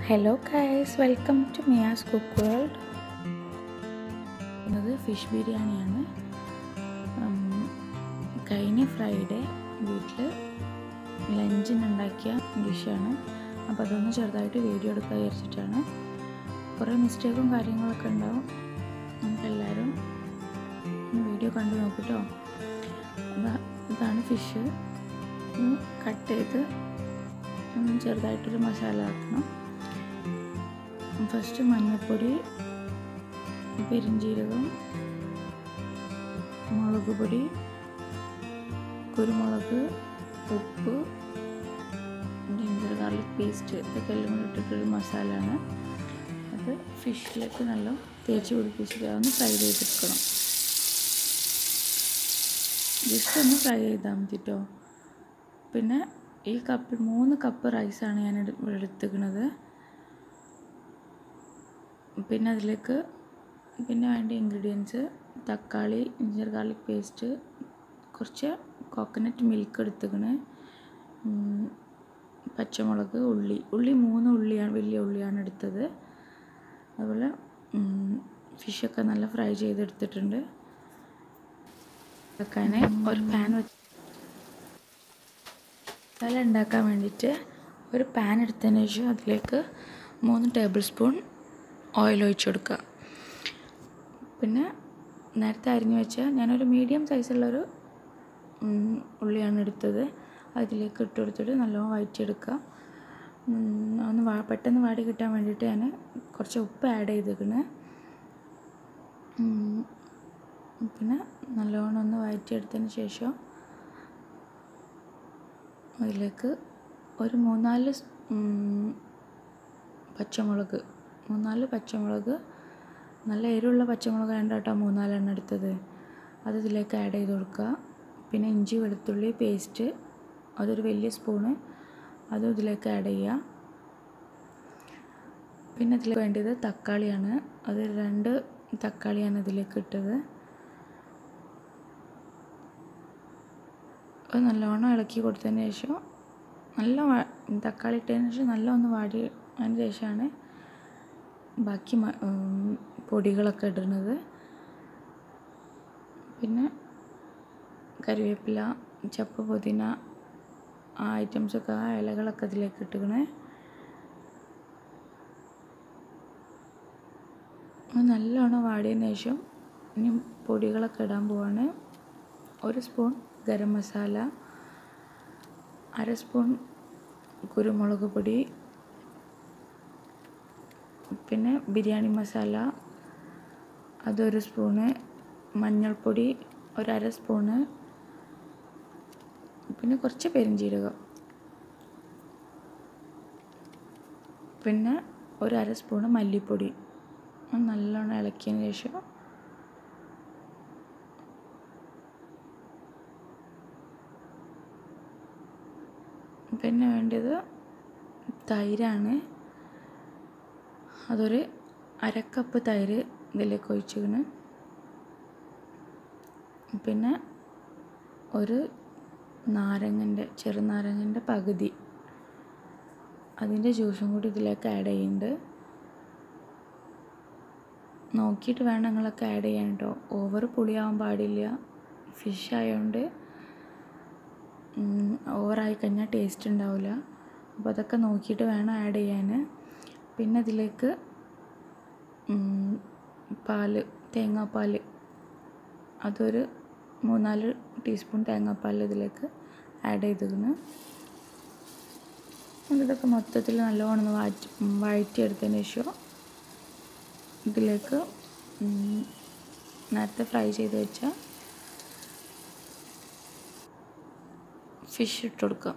hello guys welcome to Mia's cook world ഇത് fish ബിരിയാണിയാണ് ഉം, കഴിഞ്ഞ ഫ്രൈഡേ വീട്ടിൽ ലഞ്ചിനുണ്ടാക്കിയ ഡിഷാണ് അപ്പോൾ അതൊന്ന് ചെറുതായിട്ട് വീഡിയോ എടുക്കാൻ വിചാരിച്ചിട്ടാണ് കുറേ മിസ്റ്റേക്കും കാര്യങ്ങളൊക്കെ ഉണ്ടാവും നമുക്കെല്ലാവരും വീഡിയോ കണ്ടു നോക്കൂട്ടോ അതാ ഇതാണ് ഫിഷ് കട്ട് ചെയ്ത് ഉം, ചെറുതായിട്ടൊരു മസാല ആക്കണം ഫസ്റ്റ് മഞ്ഞൾപ്പൊടി പെരിഞ്ജീരകം മുളക് പൊടി കുരുമുളക് ഉപ്പ് ജിഞ്ചർ ഗാർലിക് പേസ്റ്റ് ഇതൊക്കെ എല്ലാം കൂടി ഇട്ടിട്ടൊരു മസാലയാണ് അത് ഫിഷിലേക്ക് നല്ല തേച്ച് പിടിപ്പിച്ചിട്ട് അതൊന്ന് ഫ്രൈ ചെയ്തെടുക്കണം ജസ്റ്റ് ഒന്ന് ഫ്രൈ ചെയ്താൽ മതി കേട്ടോ പിന്നെ ഈ കപ്പിൽ മൂന്ന് കപ്പ് റൈസാണ് ഞാൻ എടു- ഇവിടെ എടുത്തിരിക്കുന്നത് പിന്നെ അതിലേക്ക് പിന്നെ വേണ്ട ഇൻഗ്രീഡിയൻസ് തക്കാളി ജിഞ്ചർ ഗാർലിക് പേസ്റ്റ് കുറച്ച് കോക്കനട്ട് മിൽക്ക് എടുത്തിക്കണ് പച്ചമുളക് ഉള്ളി ഉള്ളി മൂന്ന് ഉള്ളിയാണ് വലിയ ഉള്ളിയാണ് എടുത്തത് അതുപോലെ ഫിഷൊക്കെ നല്ല ഫ്രൈ ചെയ്തെടുത്തിട്ടുണ്ട് വെക്കാൻ ഒരു പാൻ വെച്ച് മസാല ഉണ്ടാക്കാൻ വേണ്ടിയിട്ട് ഒരു പാൻ എടുത്തതിന് ശേഷം അതിലേക്ക് മൂന്ന് ടേബിൾ സ്പൂൺ ഓയിൽ ഒഴിച്ചു കൊടുക്കുക പിന്നെ നേരത്തെ അരിഞ്ഞു വെച്ച ഞാനൊരു മീഡിയം സൈസുള്ളൊരു ഉം, ഉള്ളിയാണ് എടുത്തത് അതിലേക്ക് ഇട്ട് കൊടുത്തിട്ട് നല്ലോണം വഴറ്റിയെടുക്കുക ഉം, ഒന്ന് വാ പെട്ടെന്ന് വാടി കിട്ടാൻ വേണ്ടിയിട്ട് ഞാൻ കുറച്ച് ഉപ്പ് ആഡ് ചെയ്തേക്കണ് പിന്നെ നല്ലോണം ഒന്ന് വഴറ്റിയെടുത്തതിന് ശേഷം അതിലേക്ക് ഒരു മൂന്നാല് സ്- ഉം, പച്ചമുളക് മൂന്നാല് പച്ചമുളക് നല്ല എരിവുള്ള പച്ചമുളക് വേണ്ട കേട്ടോ മൂന്നാലെണ്ണം എടുത്തത് അത് ഇതിലേക്ക് ആഡ് ചെയ്ത് കൊടുക്കുക പിന്നെ ഇഞ്ചി വെളുത്തുള്ളി പേസ്റ്റ് അതൊരു വലിയ സ്പൂണ് അതും ഇതിലേക്ക് ആഡ് ചെയ്യുക പിന്നെ ഇതിൽ വേണ്ടത് തക്കാളിയാണ് അത് രണ്ട് തക്കാളിയാണ് ഇതിലേക്ക് ഇട്ടത് അത് നല്ലോണം ഇളക്കി കൊടുത്തതിന് ശേഷം നല്ല വാ- തക്കാളി ഇട്ടതിന് ശേഷം നല്ല ഒന്ന് വാടി അതിന് ശേഷമാണ് ബാക്കി മ- ഉം, പൊടികളൊക്കെ ഇടുന്നത് പിന്നെ കറിവേപ്പില ചപ്പ് പുതിന ആ ഐറ്റംസൊക്കെ ആ ഇലകളൊക്കെ ഇതിലേക്ക് ഇട്ടുകണേ അത് നല്ലോണം വാടിയതിന് ശേഷം ഇനി പൊടികളൊക്കെ ഇടാൻ പോവാണ് ഒരു സ്പൂൺ ഗരം മസാല അര സ്പൂൺ കുരുമുളക് പൊടി പിന്നെ ബിരിയാണി മസാല അതൊരു സ്പൂണ് മഞ്ഞൾപ്പൊടി ഒരര സ്പൂണ് പിന്നെ കുറച്ച് പെരിഞ്ജീരകം പിന്നെ ഒരു അര സ്പൂണ് മല്ലിപ്പൊടി അത് നല്ലോണം ഇളക്കിയതിന് ശേഷം പിന്നെ വേണ്ടത് തൈരാണ് അതൊരു അരക്കപ്പ് തൈര് ഇതിലേക്ക് ഒഴിച്ചിക്കണ് പിന്നെ ഒരു നാരങ്ങൻ്റെ ചെറുനാരങ്ങൻ്റെ പകുതി അതിൻ്റെ ജ്യൂസും കൂടി ഇതിലേക്ക് ആഡ് ചെയ്യുന്നുണ്ട് നോക്കിയിട്ട് വേണം നിങ്ങളൊക്കെ ആഡ് ചെയ്യാൻ കേട്ടോ ഓവർ പുളിയാവാൻ പാടില്ല ഫിഷ് ആയതുകൊണ്ട് ഓവറായി കഴിഞ്ഞാൽ ടേസ്റ്റ് ഉണ്ടാവില്ല അപ്പോൾ അതൊക്കെ നോക്കിയിട്ട് വേണം ആഡ് ചെയ്യാൻ പിന്നെ അതിലേക്ക് ഉം, പാല് തേങ്ങാപ്പാൽ അതൊരു മൂന്നാല് ടീസ്പൂൺ തേങ്ങാപ്പാൽ ഇതിലേക്ക് ആഡ് ചെയ്തിരുന്നു ഇതൊക്കെ മൊത്തത്തിൽ നല്ലോണം ഒന്ന് വാറ്റി വഴറ്റിയെടുത്തതിന് ശേഷം ഇതിലേക്ക് ഉം, നേരത്തെ ഫ്രൈ ചെയ്ത് വെച്ച ഫിഷ് ഇട്ട് കൊടുക്കുക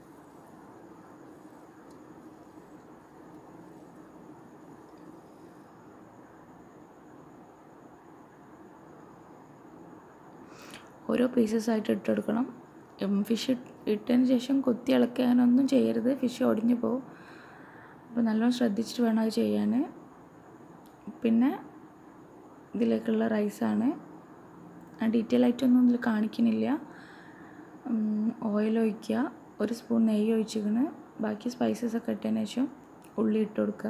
ഓരോ പീസസ് ആയിട്ട് ഇട്ടെടുക്കണം ഫിഷ് ഇട്ടതിന് ശേഷം കുത്തി ഇളക്കാനൊന്നും ചെയ്യരുത് ഫിഷ് ഒടിഞ്ഞു പോകും അപ്പോൾ നല്ലോണം ശ്രദ്ധിച്ചിട്ട് വേണം അത് ചെയ്യാൻ പിന്നെ ഇതിലേക്കുള്ള റൈസാണ് ഡീറ്റെയിൽ ആയിട്ടൊന്നും ഇതിൽ കാണിക്കുന്നില്ല ഓയിൽ ഒഴിക്കുക ഒരു സ്പൂൺ നെയ്യ് ഒഴിച്ചിക്കണ് ബാക്കി സ്പൈസസ് ഒക്കെ ഇട്ടതിന് ശേഷം ഉള്ളി ഇട്ട് കൊടുക്കുക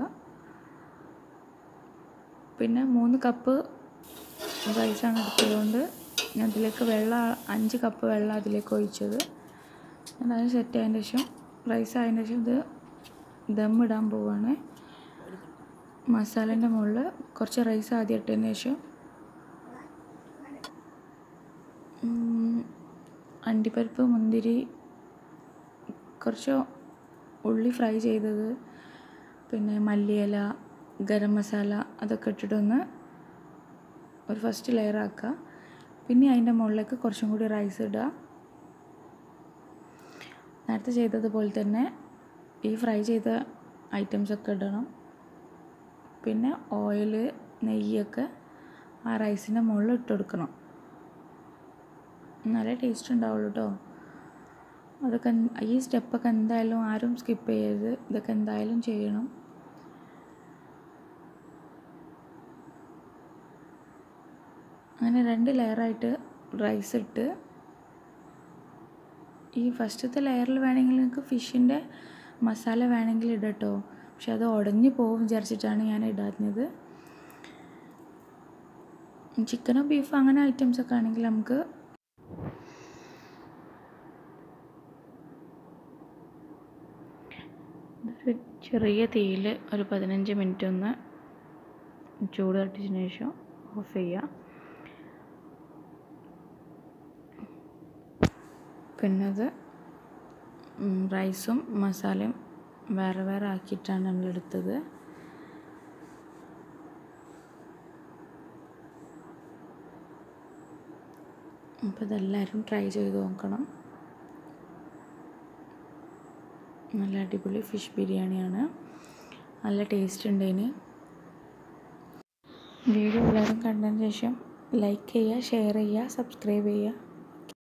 പിന്നെ മൂന്ന് കപ്പ് റൈസാണ് എടുത്തതുകൊണ്ട് ഞാൻ അതിലേക്ക് വെള്ളം അഞ്ച് കപ്പ് വെള്ളം അതിലേക്ക് ഒഴിച്ചത് അതായത് സെറ്റ് ആയതിന് ശേഷം റൈസ് ആയതിന് ശേഷം ഇത് ദം ഇടാൻ പോവുകയാണ് മസാലേൻ്റെ മുകളിൽ കുറച്ച് റൈസ് ആദ്യം ഇട്ടതിന് ശേഷം ഉം, അണ്ടിപ്പരിപ്പ് മുന്തിരി കുറച്ച് ഉള്ളി ഫ്രൈ ചെയ്തത് പിന്നെ മല്ലിയില ഗരം മസാല അതൊക്കെ ഇട്ടിട്ടൊന്ന് ഒരു ഫസ്റ്റ് ലെയർ ആക്കുക പിന്നെ അതിൻ്റെ മുകളിലേക്ക് കുറച്ചും കൂടി റൈസ് ഇടുക നേരത്തെ ചെയ്തതുപോലെ തന്നെ ഈ ഫ്രൈ ചെയ്ത ഐറ്റംസ് ഒക്കെ ഇടണം പിന്നെ ഓയിൽ നെയ്യൊക്കെ ആ റൈസിൻ്റെ മുകളിൽ ഇട്ട് കൊടുക്കണം നല്ല ടേസ്റ്റ് ഉണ്ടാവുള്ളൂ കേട്ടോ അതൊക്കെ എന്ത്- ഈ സ്റ്റെപ്പൊക്കെ എന്തായാലും ആരും സ്കിപ്പ് ചെയ്യരുത് ഇതൊക്കെ എന്തായാലും ചെയ്യണം അങ്ങനെ രണ്ട് ലെയറായിട്ട് റൈസ് ഇട്ട് ഈ ഫസ്റ്റത്തെ ലെയറിൽ വേണമെങ്കിൽ നിങ്ങൾക്ക് ഫിഷിൻ്റെ മസാല വേണമെങ്കിൽ ഇടട്ടോ പക്ഷെ അത് ഉടഞ്ഞു പോകും വിചാരിച്ചിട്ടാണ് ഞാൻ ഇടാഞ്ഞത് ചിക്കനോ ബീഫോ അങ്ങനെ ഐറ്റംസ് ഒക്കെ ആണെങ്കിൽ നമുക്ക് ഒരു ചെറിയ തീയിൽ ഒരു പതിനഞ്ച് മിനിറ്റ് ഒന്ന് ചൂട് തട്ടിച്ചതിന് ശേഷം ഓഫ് ചെയ്യുക പിന്നെ അത് ഉം, റൈസും മസാലയും വേറെ വേറെ ആക്കിയിട്ടാണ് നമ്മൾ എടുത്തത് അപ്പോൾ ഇതെല്ലാവരും ട്രൈ ചെയ്ത് നോക്കണം നല്ല അടിപൊളി ഫിഷ് ബിരിയാണിയാണ് നല്ല ടേസ്റ്റ് ഉണ്ട് ഇതിന് വീഡിയോ എല്ലാവരും കണ്ടതിന് ശേഷം ലൈക്ക് ചെയ്യുക ഷെയർ ചെയ്യുക സബ്സ്ക്രൈബ് ചെയ്യുക